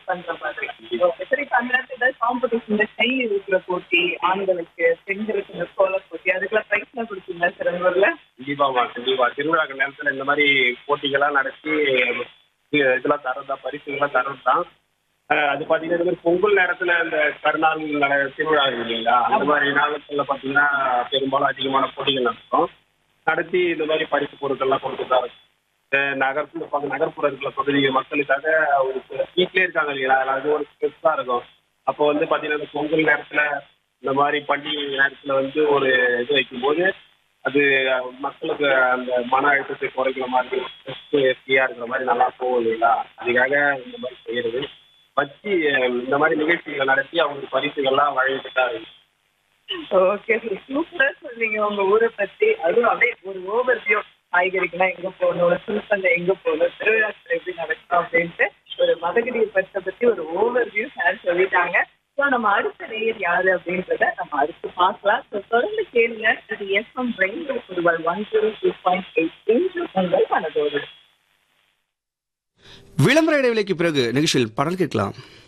பண்ற மாதிரி சரி இப்ப அந்த நேரத்துல ஏதாவது காம்படிஷன் இந்த கை இருக்கிற போட்டி ஆண்களுக்கு பெண்களுக்கு இந்த கோல போட்டி அதுக்கெல்லாம் பிரைஸ் எல்லாம் கொடுத்தீங்களா சிறந்தூர்ல கண்டிப்பாமா கண்டிப்பா திருவிழாக்கள் நேரத்துல இந்த மாதிரி போட்டிகள்லாம் நடத்தி இது- இதெல்லாம் தரதா பரிசுகள்லாம் தரது தான் அது பாத்தீங்கன்னா இந்த மாதிரி பொங்கல் நேரத்துல இந்த கருநாள் நட திருவிழா இருக்கு இல்லைங்களா அந்த மாதிரி நாட்கள்ல பாத்தீங்கன்னா பெரும்பாலும் அதிகமான போட்டிகள் நடத்தும் நடத்தி இந்த மாதிரி பரிசு பொருட்கள்லாம் கொடுத்துட்டு தான் இருக்கும் அஹ் நகர்ப்புற பகு- நகர்ப்புற இருக்கிற பகுதி மக்களுக்காக ஒரு வீட்லயே இருக்காங்க இல்லைங்களா அது ஒரு ஸ்ட்ரெஸ்ஸா இருக்கும் அப்போ வந்து பாத்தீங்கன்னா இந்த பொங்கல் நேரத்துல இந்த மாதிரி பண்டிகை நேரத்துல வந்து ஒரு இது வைக்கும்போது அது மக்களுக்கு அந்த மன அழுத்தத்தை குறைக்கிற மாதிரி ஃப்ரீயா இருக்கிற மாதிரி நல்லா போகும் இல்லைங்களா அதுக்காக இந்த மாதிரி செய்யறது வச்சு அஹ் இந்த மாதிரி நிகழ்ச்சிகளை நடத்தி அவங்களுக்கு பரிசுகள்லாம் வழங்கிட்டு தான் இருக்கு ஓகே சூப்பரா சொன்னீங்க உங்க ஊரை பத்தி அதுவும் அப்படியே ஒரு ஓவர் வியூ காய்கறிக்கெல்லாம் எங்க போகணும் சில்பல்ல எங்க போகணும் திருவிழாக்கள் எப்படி நடக்கும் அப்படின்ட்டு ஒரு மதகிரி பற்றி பத்தி ஒரு ஓவர் வியூ சார் சொல்லிட்டாங்க ஸோ நம்ம அடுத்த நேயர் யாரு அப்படின்றத நம்ம அடுத்து பார்க்கலாம் ஸோ தொடர்ந்து கேளுங்க இது எஃப்எம் ரெயின்போ ஒருவர் one zero two point eight என்று உங்கள் மனதோடு விளம்பர இடைவெளிக்கு பிறகு நிகழ்ச்சியில் பாடல் கேட்கலாம்